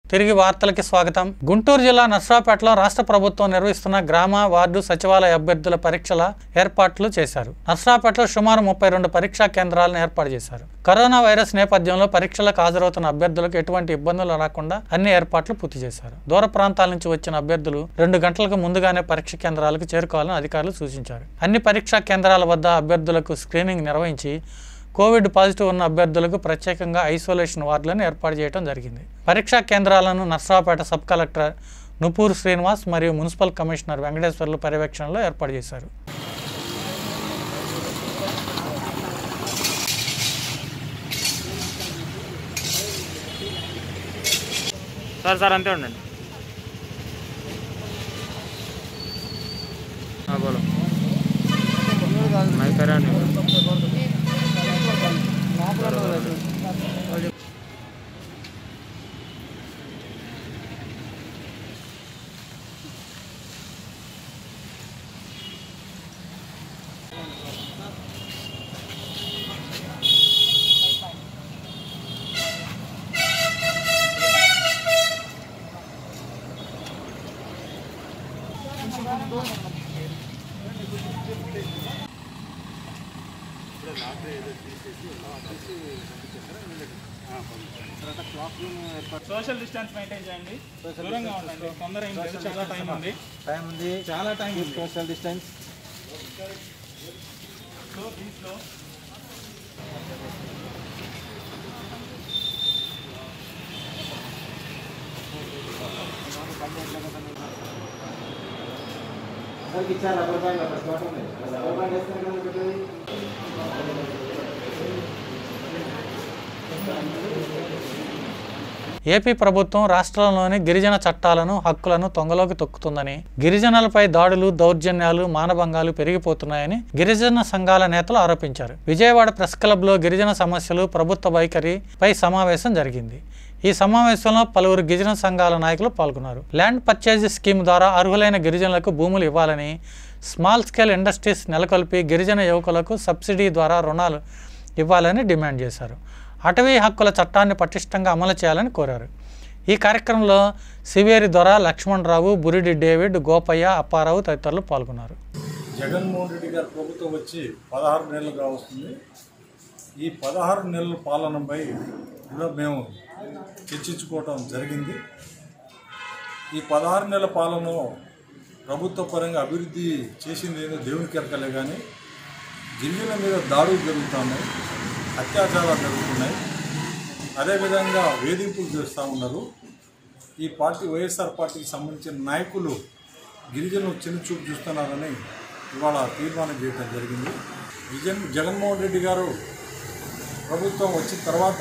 తిరిగి వార్తలకి స్వాగతం గుంటూరు జిల్లా నర్సరావుపేటలో రాష్ట్ర ప్రభుత్వం నిర్వహిస్తున్న గ్రామ వార్డు సచివాలయ అభ్యర్థుల పరీక్షల ఏర్పాట్లు చేశారు నర్సరావుపేటలో సుమారు ముప్పై రెండు పరీక్షా కేంద్రాలను ఏర్పాటు చేశారు కరోనా వైరస్ నేపథ్యంలో పరీక్షలకు హాజరవుతున్న అభ్యర్థులకు ఎటువంటి ఇబ్బందులు రాకుండా అన్ని ఏర్పాట్లు పూర్తి చేశారు దూర ప్రాంతాల నుంచి వచ్చిన అభ్యర్థులు రెండు గంటలకు ముందుగానే పరీక్ష కేంద్రాలకు చేరుకోవాలని అధికారులు సూచించారు అన్ని పరీక్షా కేంద్రాల వద్ద అభ్యర్థులకు స్క్రీనింగ్ నిర్వహించి కోవిడ్ పాజిటివ్ ఉన్న అభ్యర్థులకు ప్రత్యేకంగా ఐసోలేషన్ వార్డులను ఏర్పాటు చేయడం జరిగింది పరీక్షా కేంద్రాలను నర్సరావుపేట సబ్ కలెక్టర్ నుపూర్ శ్రీనివాస్ మరియు మున్సిపల్ కమిషనర్ వెంకటేశ్వర్లు పర్యవేక్షణలో ఏర్పాటు చేశారు సార్ సార్ అంతే ఉండండి हाँ बोलो मैं करा नहीं సోషల్ డిస్టెన్స్ మెయింటైన్ చేయండి దూరంగా ఉండండి తొందర ఏం లేదు చాలా టైం ఉంది టైం ఉంది చాలా టైం కీప్ ఉంది social distance slow please slow అందరికి ఇచ్చారు రబ్బర్ బ్యాండ్ అక్కడ చోట ఉంది రబ్బర్ బ్యాండ్ వేస్తారు కదా పెట్టేది ఏపీ ప్రభుత్వం రాష్ట్రంలోని గిరిజన చట్టాలను హక్కులను తొంగలోకి తొక్కుతుందని గిరిజనులపై దాడులు దౌర్జన్యాలు మానభంగాలు పెరిగిపోతున్నాయని గిరిజన సంఘాల నేతలు ఆరోపించారు విజయవాడ ప్రెస్ క్లబ్లో గిరిజన సమస్యలు ప్రభుత్వ వైఖరిపై సమావేశం జరిగింది ఈ సమావేశంలో పలువురు గిరిజన సంఘాల నాయకులు పాల్గొన్నారు ల్యాండ్ పర్చేజ్ స్కీమ్ ద్వారా అర్హులైన గిరిజనులకు భూములు ఇవ్వాలని స్మాల్ స్కేల్ ఇండస్ట్రీస్ నెలకొల్పి గిరిజన యువకులకు సబ్సిడీ ద్వారా రుణాలు ఇవ్వాలని డిమాండ్ చేశారు అటవీ హక్కుల చట్టాన్ని పటిష్టంగా అమలు చేయాలని కోరారు ఈ కార్యక్రమంలో సివేరి దొర లక్ష్మణరావు బురిడి డేవిడ్ గోపయ్య అప్పారావు తదితరులు పాల్గొన్నారు జగన్మోహన్ రెడ్డి గారి ప్రభుత్వం వచ్చి పదహారు నెలలుగా వస్తుంది ఈ పదహారు నెలల పాలనపై కూడా మేము చర్చించుకోవటం జరిగింది ఈ పదహారు నెలల పాలన ప్రభుత్వ పరంగా అభివృద్ధి చేసింది ఏదో దేవునికి ఎరకలే కానీ గిరిజనుల మీద దాడులు జరుగుతున్నాయి అత్యాచారాలు జరుగుతున్నాయి అదేవిధంగా వేధింపులు చేస్తూ ఉన్నారు ఈ పార్టీ వైఎస్ఆర్ పార్టీకి సంబంధించిన నాయకులు గిరిజనులు చిన్న చూపు చూస్తున్నారని ఇవాళ తీర్మానం చేయడం జరిగింది విజన్ జగన్మోహన్ రెడ్డి గారు ప్రభుత్వం వచ్చిన తర్వాత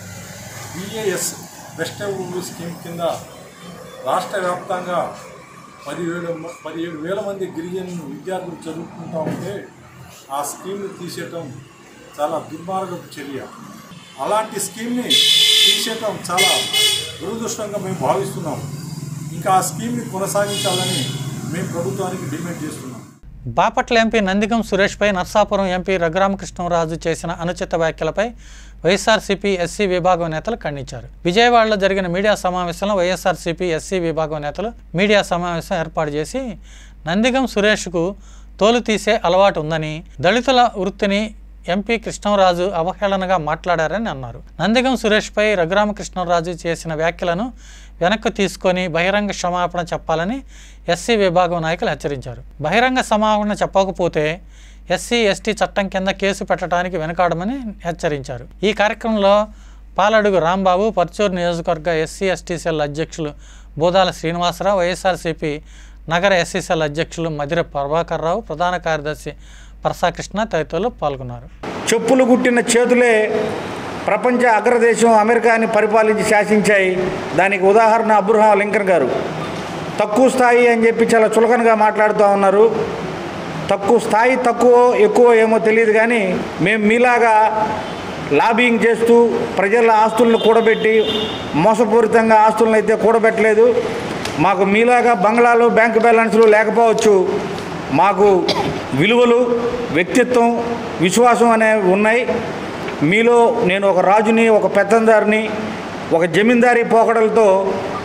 బిఏఎస్ బెస్ట్ స్కీమ్ కింద రాష్ట్ర వ్యాప్తంగా పదివేల మ- పదిహేడు వేల మంది గిరిజనులు విద్యార్థులు చదువుకుంటూ ఉంటే ఆ స్కీమ్ని తీసేయటం చాలా దుర్మార్గపు చర్య అలాంటి స్కీమ్ని తీసేయటం చాలా దురదృష్టంగా మేము భావిస్తున్నాం ఇంకా ఆ స్కీమ్ని కొనసాగించాలని మేము ప్రభుత్వానికి డిమాండ్ చేస్తున్నాం బాపట్ల ఎంపీ నందిగం సురేష్పై నర్సాపురం ఎంపీ రఘురామకృష్ణరాజు చేసిన అనుచిత వ్యాఖ్యలపై వైఎస్ఆర్సీపీ ఎస్సీ విభాగం నేతలు ఖండించారు విజయవాడలో జరిగిన మీడియా సమావేశంలో వైఎస్ఆర్సీపీ ఎస్సీ విభాగం నేతలు మీడియా సమావేశం ఏర్పాటు చేసి నందిగం సురేష్కు తోలు తీసే అలవాటు ఉందని దళితుల వృత్తిని ఎంపీ కృష్ణరాజు అవహేళనగా మాట్లాడారని అన్నారు నందిగం సురేష్పై రఘురామకృష్ణరాజు చేసిన వ్యాఖ్యలను వెనక్కు తీసుకొని బహిరంగ క్షమాపణ చెప్పాలని ఎస్సీ విభాగం నాయకులు హెచ్చరించారు బహిరంగ క్షమాపణ చెప్పకపోతే ఎస్సీ ఎస్టీ చట్టం కింద కేసు పెట్టడానికి వెనకాడమని హెచ్చరించారు ఈ కార్యక్రమంలో పాలడుగు రాంబాబు పర్చూరు నియోజకవర్గ ఎస్సీ ఎస్టీ సెల్ అధ్యక్షులు బోదాల శ్రీనివాసరావు వైఎస్ఆర్సీపీ నగర ఎస్సీ సెల్ అధ్యక్షులు మధిర ప్రభాకర్ రావు ప్రధాన కార్యదర్శి ప్రసాకృష్ణ తదితరులు పాల్గొన్నారు చెప్పులు కుట్టిన చేతులే ప్రపంచ అగ్రదేశం అమెరికాని పరిపాలించి శాసించాయి దానికి ఉదాహరణ అబ్రహాం లింకన్ గారు తక్కువ స్థాయి అని చెప్పి చాలా చులకనగా మాట్లాడుతూ ఉన్నారు తక్కువ స్థాయి తక్కువ ఎక్కువ ఏమో తెలియదు కానీ మేము మీలాగా లాబింగ్ చేస్తూ ప్రజల ఆస్తులను కూడబెట్టి మోసపూరితంగా ఆస్తులను అయితే కూడబెట్టలేదు మాకు మీలాగా బంగ్లాలు బ్యాంక్ బ్యాలెన్స్లు లేకపోవచ్చు మాకు విలువలు వ్యక్తిత్వం విశ్వాసం అనేవి ఉన్నాయి మీలో నేను ఒక రాజుని ఒక పెత్తందారిని ఒక జమీందారీ పోకడలతో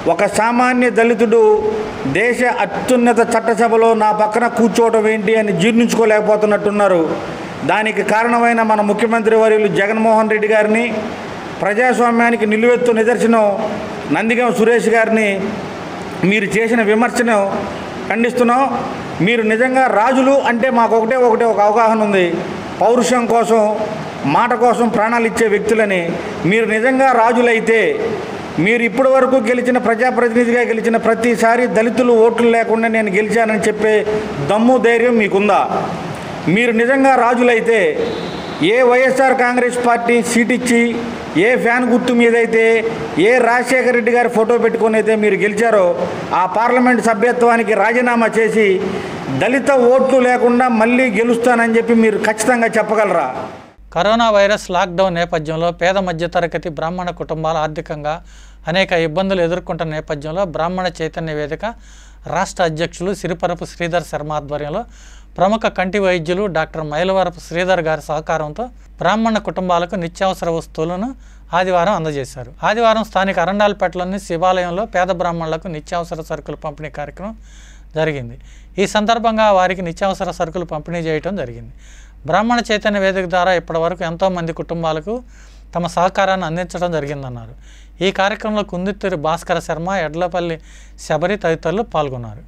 ఒక సామాన్య దళితుడు దేశ అత్యున్నత చట్టసభలో నా పక్కన కూర్చోవడం ఏంటి అని జీర్ణించుకోలేకపోతున్నట్టున్నారు దానికి కారణమైన మన ముఖ్యమంత్రి వర్యులు జగన్మోహన్ రెడ్డి గారిని ప్రజాస్వామ్యానికి నిలువెత్తు నిదర్శనం నందిగం సురేష్ గారిని మీరు చేసిన విమర్శను ఖండిస్తున్నాం మీరు నిజంగా రాజులు అంటే మాకు ఒకటే ఒకటే ఒక అవగాహన ఉంది పౌరుషం కోసం మాట కోసం ప్రాణాలు ఇచ్చే వ్యక్తులని మీరు నిజంగా రాజులైతే మీరు ఇప్పటి వరకు గెలిచిన ప్రజాప్రతినిధిగా గెలిచిన ప్రతిసారి దళితులు ఓట్లు లేకుండా నేను గెలిచానని చెప్పే దమ్ము ధైర్యం మీకుందా మీరు నిజంగా రాజులైతే ఏ వైఎస్ఆర్ కాంగ్రెస్ పార్టీ సీట్ ఇచ్చి ఏ ఫ్యాన్ గుర్తు మీదైతే ఏ రాజశేఖర రెడ్డి గారి ఫోటో పెట్టుకొని అయితే మీరు గెలిచారో ఆ పార్లమెంట్ సభ్యత్వానికి రాజీనామా చేసి దళిత ఓట్లు లేకుండా మళ్ళీ గెలుస్తానని చెప్పి మీరు ఖచ్చితంగా చెప్పగలరా కరోనా వైరస్ లాక్డౌన్ నేపథ్యంలో పేద మధ్యతరగతి బ్రాహ్మణ కుటుంబాలు ఆర్థికంగా అనేక ఇబ్బందులు ఎదుర్కొంటున్న నేపథ్యంలో బ్రాహ్మణ చైతన్య వేదిక రాష్ట్ర అధ్యక్షులు సిరిపరపు శ్రీధర్ శర్మ ఆధ్వర్యంలో ప్రముఖ కంటి వైద్యులు డాక్టర్ మైలవరపు శ్రీధర్ గారి సహకారంతో బ్రాహ్మణ కుటుంబాలకు నిత్యావసర వస్తువులను ఆదివారం అందజేశారు ఆదివారం స్థానిక అరండాలపేటలోని శివాలయంలో పేద బ్రాహ్మణులకు నిత్యావసర సరుకులు పంపిణీ కార్యక్రమం జరిగింది ఈ సందర్భంగా వారికి నిత్యావసర సరుకులు పంపిణీ చేయడం జరిగింది బ్రాహ్మణ చైతన్య వేదిక ద్వారా ఇప్పటివరకు ఎంతోమంది కుటుంబాలకు తమ సహకారాన్ని అందించడం జరిగిందన్నారు ఈ కార్యక్రమంలో కుందిత్తూరి భాస్కర శర్మ ఎడ్లపల్లి శబరి తదితరులు పాల్గొన్నారు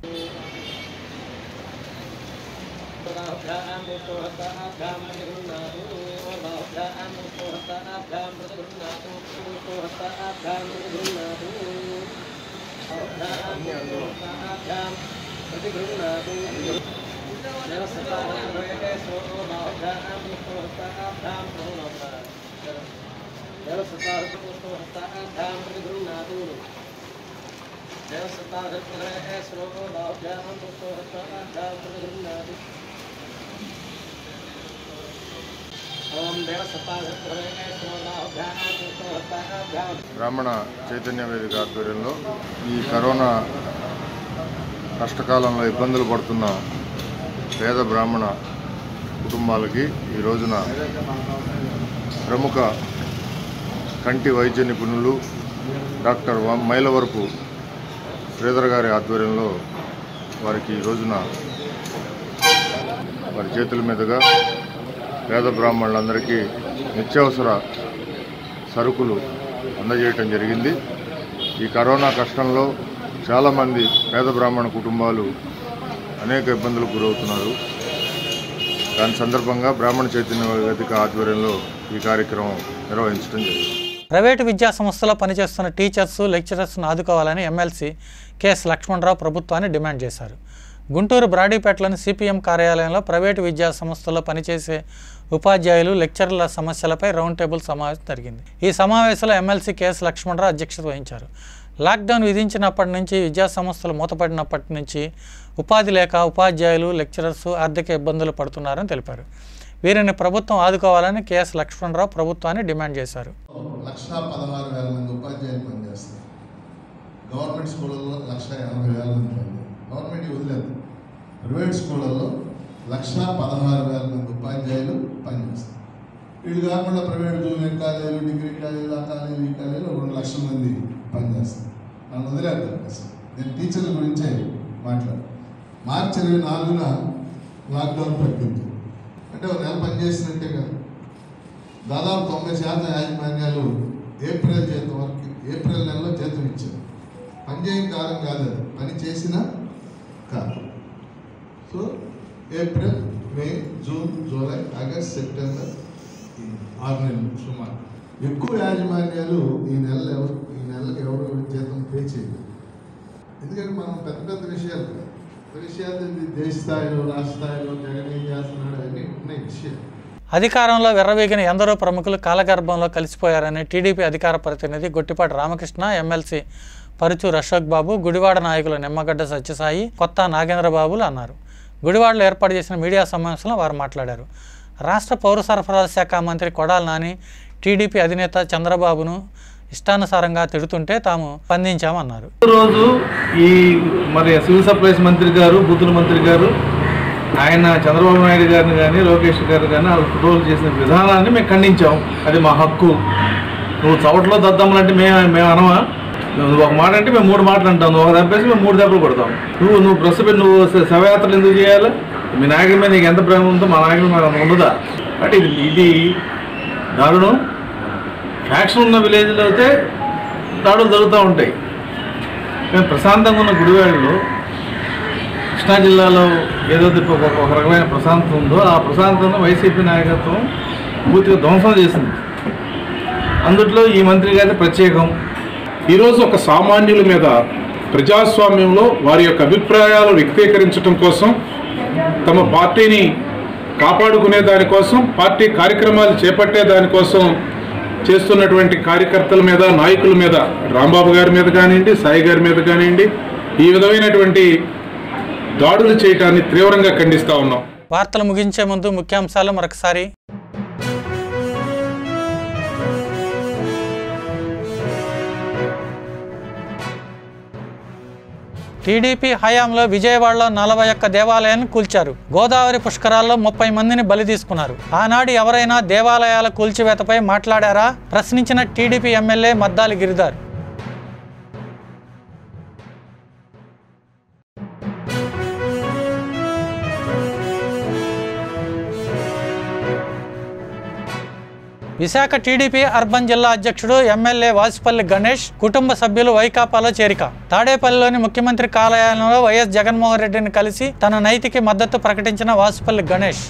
బ్రాహ్మణ చైతన్య వేదిక ఆధ్వర్యంలో ఈ కరోనా కష్టకాలంలో ఇబ్బందులు పడుతున్న పేద బ్రాహ్మణ కుటుంబాలకి ఈ రోజున ప్రముఖ కంటి వైద్య నిపుణులు డాక్టర్ వ- మైలవరపు శ్రీధర్ గారి ఆధ్వర్యంలో వారికి ఈ రోజున వారి చేతుల మీదుగా పేద బ్రాహ్మణులందరికీ నిత్యావసర సరుకులు అందజేయటం జరిగింది ఈ కరోనా కష్టంలో చాలామంది పేద బ్రాహ్మణ కుటుంబాలు అనేక ఇబ్బందులకు గురవుతున్నారు దాని సందర్భంగా బ్రాహ్మణ చైతన్య వేదిక ఆధ్వర్యంలో ఈ కార్యక్రమం నిర్వహించడం జరిగింది ప్రైవేటు విద్యా సంస్థలో పనిచేస్తున్న టీచర్స్ లెక్చరర్స్ను ఆదుకోవాలని ఎమ్మెల్సీ కెఎస్ లక్ష్మణరావు ప్రభుత్వాన్ని డిమాండ్ చేశారు గుంటూరు బ్రాడీపేటలోని సిపిఎం కార్యాలయంలో ప్రైవేటు విద్యా సంస్థల్లో పనిచేసే ఉపాధ్యాయులు లెక్చరర్ల సమస్యలపై రౌండ్ టేబుల్ సమావేశం జరిగింది ఈ సమావేశంలో ఎమ్మెల్సీ కెఎస్ లక్ష్మణరావు అధ్యక్షత వహించారు లాక్డౌన్ విధించినప్పటి నుంచి విద్యా సంస్థలు మూతపడినప్పటి నుంచి ఉపాధి లేక ఉపాధ్యాయులు లెక్చరర్స్ ఆర్థిక ఇబ్బందులు పడుతున్నారని తెలిపారు వీరిని ప్రభుత్వం ఆదుకోవాలని కెఎస్ లక్ష్మణరావు ప్రభుత్వాన్ని డిమాండ్ చేశారు లక్ష పదహారు వేల మంది ఉపాధ్యాయులు పనిచేస్తారు గవర్నమెంట్ స్కూళ్ళల్లో లక్ష ఎనభై వేల మంది పని గవర్నమెంట్ వదిలేదు ప్రైవేట్ స్కూళ్ళల్లో లక్ష పదహారు వేల మంది ఉపాధ్యాయులు పనిచేస్తారు వీళ్ళు కాకుండా ప్రైవేట్ జూనియర్ కాలేజీలు డిగ్రీ కాలేజీలు ఆ కాలేజీలు ఈ కాలేజీలు రెండు లక్షల మంది పనిచేస్తారు నన్ను వదిలేద్దాం అసలు నేను టీచర్ల గురించే మాట్లాడు మార్చి ఇరవై నాలుగున లాక్డౌన్ ప్రకటించారు అంటే ఒక నెల పనిచేసినట్టే కదా దాదాపు తొంభై శాతం యాజమాన్యాలు ఏప్రిల్ జీతం వరకు ఏప్రిల్ నెలలో జీతం ఇచ్చారు పని చేయని కాలం కాదు అది పని చేసినా కాదు so April May June July August September ఈ ఆరు నెలలు సుమారు ఎక్కువ యాజమాన్యాలు ఈ నెల ఎవరు ఈ నెలకు ఎవరు జీతం పే చేయలేదు ఎందుకంటే మనం పెద్ద పెద్ద విషయాలు కాదు. పెద్ద విషయాలు ఇది దేశ స్థాయిలో రాష్ట్ర స్థాయిలో జగన్ ఏం చేస్తున్నాడు అవన్నీ ఉన్నాయి విషయాలు అధికారంలో వెర్రవీగిన ఎందరో ప్రముఖులు కాలగర్భంలో కలిసిపోయారని టీడీపీ అధికార ప్రతినిధి గొట్టిపాటి రామకృష్ణ ఎమ్మెల్సీ పరుచూరు అశోక్ బాబు గుడివాడ నాయకులు నిమ్మగడ్డ సత్యసాయి కొత్త నాగేంద్రబాబులు అన్నారు గుడివాడలో ఏర్పాటు చేసిన మీడియా సమావేశంలో వారు మాట్లాడారు రాష్ట్ర పౌర సరఫరాల శాఖ మంత్రి కొడాల నాని టీడీపీ అధినేత చంద్రబాబును ఇష్టానుసారంగా తిడుతుంటే తాము స్పందించామన్నారు రోజు ఈ మరి సివిల్ సప్లైస్ మంత్రి గారు బూతుల మంత్రి గారు ఆయన చంద్రబాబు నాయుడు గారిని కానీ లోకేష్ గారు కానీ వాళ్ళు ఫోటోలు చేసిన విధానాన్ని మేము ఖండించాం అది మా హక్కు నువ్వు చవట్లో దద్దమ్మలంటే మేము మేము అనమా నువ్వు ఒక మాట అంటే మేము మూడు మాటలు అంటాం నువ్వు ఒక దెబ్బేసి మేము మూడు దెబ్బలు కొడతాం నువ్వు నువ్వు ప్రెస్ పెట్టి నువ్వు శ- శవయాత్రలు ఎందుకు చేయాలి మీ నాయకుడి మీద నీకు ఎంత ప్రేమ ఉందో మా నాయకుడి మీద అంత ఉండదా అంటే ఇది ఇది దారుణం ఫ్యాక్షన్ ఉన్న విలేజ్లో అయితే దాడులు జరుగుతూ ఉంటాయి కానీ ప్రశాంతంగా ఉన్న గుడివాడలో కృష్ణా జిల్లాలో ఏదైతే ఒక ఒక రకమైన ప్రశాంతత ఉందో ఆ ప్రశాంతతను వైసీపీ నాయకత్వం పూర్తిగా ధ్వంసం చేసింది అందుట్లో ఈ మంత్రి గారి ప్రత్యేకం ఈరోజు ఒక సామాన్యుల మీద ప్రజాస్వామ్యంలో వారి యొక్క అభిప్రాయాలు వ్యక్తీకరించడం కోసం తమ పార్టీని కాపాడుకునే దానికోసం పార్టీ కార్యక్రమాలు చేపట్టే దానికోసం చేస్తున్నటువంటి కార్యకర్తల మీద నాయకుల మీద రాంబాబు గారి మీద కానివ్వండి సాయి గారి మీద కానివ్వండి ఈ విధమైనటువంటి దాడులు చేయటాన్ని తీవ్రంగా ఖండిస్తా ఉన్నాం వార్తలు ముగించే ముందు ముఖ్యాంశాలు మరొకసారి టీడీపీ హయాంలో విజయవాడలో నలభై ఒక్క దేవాలయాన్ని కూల్చారు గోదావరి పుష్కరాల్లో ముప్పై మందిని బలి తీసుకున్నారు ఆనాడు ఎవరైనా దేవాలయాల కూల్చివేతపై మాట్లాడారా ప్రశ్నించిన TDP MLA Maddali Giridhar Visakha TDP urban జిల్లా అధ్యక్షుడు ఎమ్మెల్యే వాసిపల్లి గణేష్ కుటుంబ సభ్యులు వైకాపాలో చేరిక తాడేపల్లిలోని ముఖ్యమంత్రి కార్యాలయంలో వైఎస్ జగన్మోహన్ రెడ్డిని కలిసి తన నైతికి మద్దతు ప్రకటించిన వాసిపల్లి గణేష్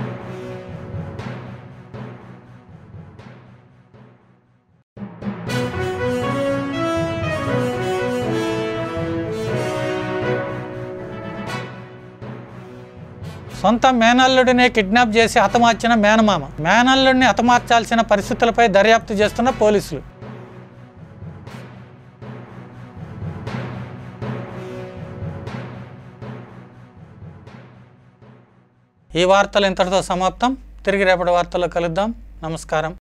సొంత మేనల్లుడినే కిడ్నాప్ చేసి హతమార్చిన మేనమామ మేనల్లుడిని హతమార్చాల్సిన పరిస్థితులపై దర్యాప్తు చేస్తున్న పోలీసులు ఈ వార్తలు ఇంతటితో సమాప్తం తిరిగి రేపటి వార్తల్లో కలుద్దాం నమస్కారం